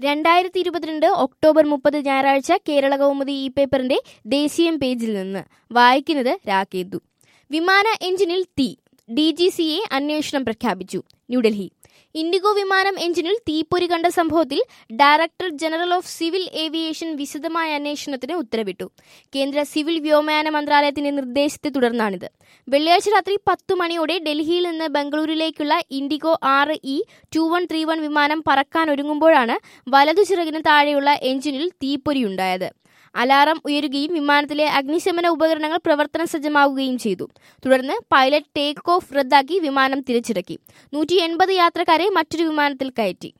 രണ്ടായിരത്തി ഇരുപത്തിരണ്ട് ഒക്ടോബർ മുപ്പത് ഞായറാഴ്ച കേരള കൗമുദി ഇ പേപ്പറിന്റെ ദേശീയം പേജിൽ നിന്ന് വായിക്കുന്നത് രാക്കേന്ദു വിമാന എഞ്ചിനിൽ തീ ഡി ജി സി എ അന്വേഷണം പ്രഖ്യാപിച്ചു ന്യൂഡൽഹി ഇൻഡിഗോ വിമാനം എഞ്ചിനിൽ തീപ്പൊരി കണ്ട സംഭവത്തിൽ director general of civil aviation വിശദമായ അന്വേഷണത്തിന് ഉത്തരവിട്ടു കേന്ദ്ര സിവിൽ വ്യോമയാന മന്ത്രാലയത്തിന്റെ നിർദ്ദേശത്തെ തുടർന്നാണിത് വെള്ളിയാഴ്ച രാത്രി പത്തു മണിയോടെ ഡൽഹിയിൽ നിന്ന് ബംഗളൂരുവിലേക്കുള്ള ഇൻഡിഗോ ആറ് E two one three one വിമാനം പറക്കാൻ ഒരുങ്ങുമ്പോഴാണ് വലതു ചിറകിന് താഴെയുള്ള എഞ്ചിനിൽ തീപ്പൊരിയുണ്ടായത് അലാറം ഉയരുകയും വിമാനത്തിലെ അഗ്നിശമന ഉപകരണങ്ങൾ പ്രവർത്തന സജ്ജമാവുകയും ചെയ്തു തുടർന്ന് പൈലറ്റ് ടേക്ക് ഓഫ് റദ്ദാക്കി വിമാനം തിരിച്ചിറക്കി നൂറ്റി എൺപത് യാത്രക്കാരെ മറ്റൊരു വിമാനത്തിൽ കയറ്റി